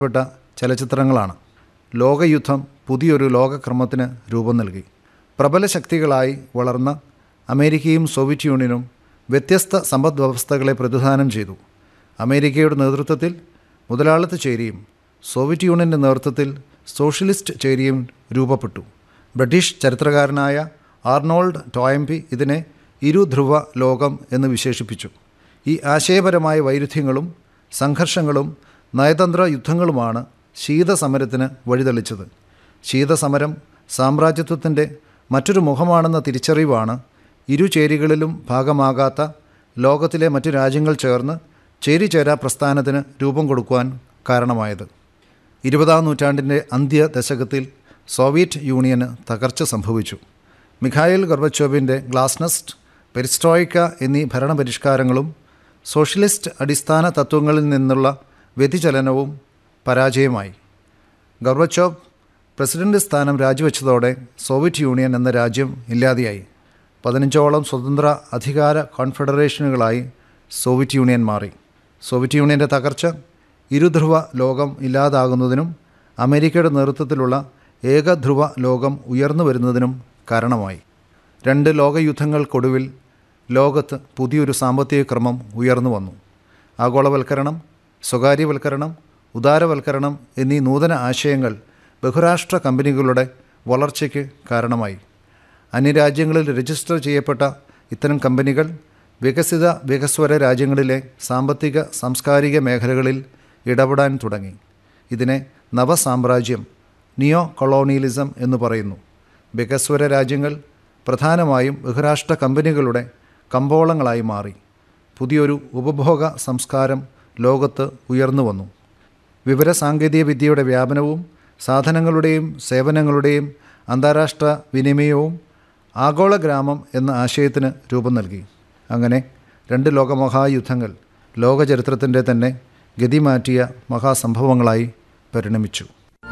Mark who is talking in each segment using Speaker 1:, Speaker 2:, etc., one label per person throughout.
Speaker 1: പ്പെട്ട ചലച്ചിത്രങ്ങളാണ് ലോകയുദ്ധം പുതിയൊരു ലോകക്രമത്തിന് രൂപം നൽകി പ്രബല ശക്തികളായി വളർന്ന അമേരിക്കയും സോവിയറ്റ് യൂണിയനും വ്യത്യസ്ത സമ്പദ് വ്യവസ്ഥകളെ പ്രതിദാനം ചെയ്തു അമേരിക്കയുടെ നേതൃത്വത്തിൽ മുതലാളിത്ത ചേരിയും സോവിയറ്റ് യൂണിയൻ്റെ നേതൃത്വത്തിൽ സോഷ്യലിസ്റ്റ് ചേരിയും രൂപപ്പെട്ടു ബ്രിട്ടീഷ് ചരിത്രകാരനായ ആർണോൾഡ് ടോയംപി ഇതിനെ ഇരുധ്രുവ ലോകം എന്ന് വിശേഷിപ്പിച്ചു ഈ ആശയപരമായ വൈരുദ്ധ്യങ്ങളും സംഘർഷങ്ങളും നയതന്ത്ര യുദ്ധങ്ങളുമാണ് ശീതസമരത്തിന് വഴിതെളിച്ചത് ശീതസമരം സാമ്രാജ്യത്വത്തിൻ്റെ മറ്റൊരു മുഖമാണെന്ന തിരിച്ചറിവാണ് ഇരു ചേരികളിലും ഭാഗമാകാത്ത ലോകത്തിലെ മറ്റു രാജ്യങ്ങൾ ചേർന്ന് ചേരിചേരാ പ്രസ്ഥാനത്തിന് രൂപം കൊടുക്കുവാൻ കാരണമായത് ഇരുപതാം നൂറ്റാണ്ടിൻ്റെ അന്ത്യ ദശകത്തിൽ സോവിയറ്റ് യൂണിയന് തകർച്ച സംഭവിച്ചു മിഖായിൽ ഗർബച്ചോവിൻ്റെ ഗ്ലാസ്നസ്റ്റ് പെരിസ്ട്രോയിക്ക എന്നീ ഭരണപരിഷ്കാരങ്ങളും സോഷ്യലിസ്റ്റ് അടിസ്ഥാന തത്വങ്ങളിൽ നിന്നുള്ള വ്യതിചലനവും പരാജയമായി ഗർബച്ചോവ് പ്രസിഡന്റ് സ്ഥാനം രാജിവെച്ചതോടെ സോവിയറ്റ് യൂണിയൻ എന്ന രാജ്യം ഇല്ലാതെയായി പതിനഞ്ചോളം സ്വതന്ത്ര അധികാര കോൺഫെഡറേഷനുകളായി സോവിയറ്റ് യൂണിയൻ മാറി സോവിയറ്റ് യൂണിയൻ്റെ തകർച്ച ഇരുധ്രുവ ലോകം ഇല്ലാതാകുന്നതിനും അമേരിക്കയുടെ നേതൃത്വത്തിലുള്ള ഏകധ്രുവ ലോകം ഉയർന്നു വരുന്നതിനും കാരണമായി രണ്ട് ലോകയുദ്ധങ്ങൾക്കൊടുവിൽ ലോകത്ത് പുതിയൊരു സാമ്പത്തിക ക്രമം ഉയർന്നു വന്നു ആഗോളവൽക്കരണം സ്വകാര്യവൽക്കരണം ഉദാരവൽക്കരണം എന്നീ നൂതന ആശയങ്ങൾ ബഹുരാഷ്ട്ര കമ്പനികളുടെ വളർച്ചയ്ക്ക് കാരണമായി അന്യരാജ്യങ്ങളിൽ രജിസ്റ്റർ ചെയ്യപ്പെട്ട ഇത്തരം കമ്പനികൾ വികസിത വികസ്വര രാജ്യങ്ങളിലെ സാമ്പത്തിക സാംസ്കാരിക മേഖലകളിൽ ഇടപെടാൻ തുടങ്ങി ഇതിനെ നവസാമ്രാജ്യം നിയോ കൊളോണിയലിസം എന്ന് പറയുന്നു വികസ്വര രാജ്യങ്ങൾ പ്രധാനമായും ബഹുരാഷ്ട്ര കമ്പനികളുടെ കമ്പോളങ്ങളായി മാറി പുതിയൊരു ഉപഭോഗ സംസ്കാരം ലോകത്ത് ഉയർന്നു വന്നു വിവരസാങ്കേതിക വിദ്യയുടെ വ്യാപനവും സാധനങ്ങളുടെയും സേവനങ്ങളുടെയും അന്താരാഷ്ട്ര വിനിമയവും ആഗോള ഗ്രാമം എന്ന ആശയത്തിന് രൂപം നൽകി അങ്ങനെ രണ്ട് ലോകമഹായുദ്ധങ്ങൾ ലോകചരിത്രത്തിൻ്റെ തന്നെ ഗതിമാറ്റിയ മഹാസംഭവങ്ങളായി പരിണമിച്ചു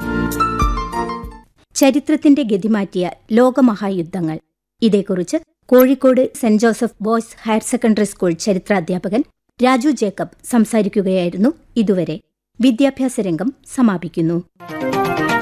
Speaker 2: ചരിത്രത്തിന്റെ ഗതിമാറ്റിയ ലോകമഹായുദ്ധങ്ങൾ ഇതേക്കുറിച്ച് Kozhikode saint Joseph boys higher secondary school ചരിത്രാധ്യാപകൻ രാജു ജേക്കബ് സംസാരിക്കുകയായിരുന്നു ഇതുവരെ വിദ്യാഭ്യാസ രംഗം സമാപിക്കുന്നു